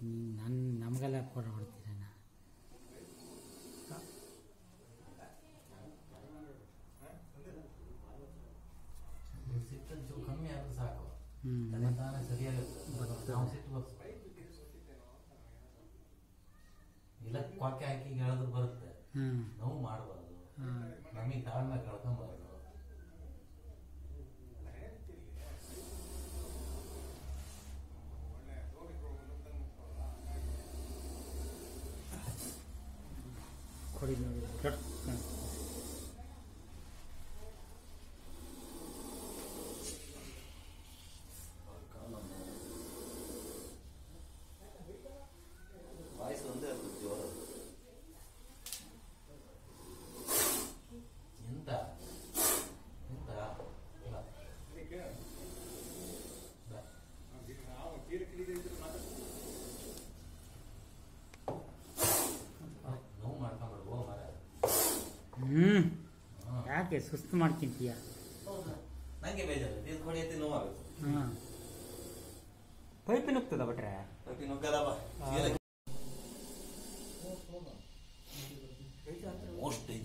ನನ್ನ ನಮಗೆಲ್ಲ ಕೊಡ ಹೊಡ್ತೀರ ಸಿಟ್ಟು ಒಂಚೂರು ಕಮ್ಮಿ ಆದ್ರೆ ಸಾಕು ಹ್ಞೂ ತನ್ನ ತಾನೇ ಸರಿಯಾಗುತ್ತೆ ನಾವು ಸಿಟ್ಟು ಬರ್ಸ್- ಇಲ್ಲ ಕೊಕ್ಕೆ ಹಾಕಿ ಹೇಳಿದ್ರೆ ಬರುತ್ತೆ ಹ್ಞೂ ನೋವು ಮಾಡಬಾರ್ದು ಹಾಂ ನಮಗೆ ತಾಳ್ಮೆ ಕಳ್ಕೊಂಬಾರ್ದು ಕೊಡಿ ನೋಡಿ ಕೆಟ್ಟ ವಾಯ್ಸ್ ಒಂದೇ ಅದು ಜೋರ ಎಂತ ಎಂತ ಇಲ್ಲ. ಇಲ್ಲ. ನೋವು ಮಾಡ್ಕೊಂಬಿಡು ಹೋಗ ಮರ ಹ್ಞೂ ಯಾಕೆ ಸುಸ್ತು ಮಾಡ್ಕೊಂತೀಯ ಹೌದಾ ನಂಗೆ ಬೇಜಾರು ನೀರು ಹೊಡೆಯತ್ತೆ ನೋವಾಗುತ್ತೆ ಹಾಂ ಪೈಪಿನ ಹೋಗ್ತದ ಬಿಟ್ರೆ ಮತ್ತೆ ನುಗ್ಗದಪ್ಪ ಮೋಸ್ಟ್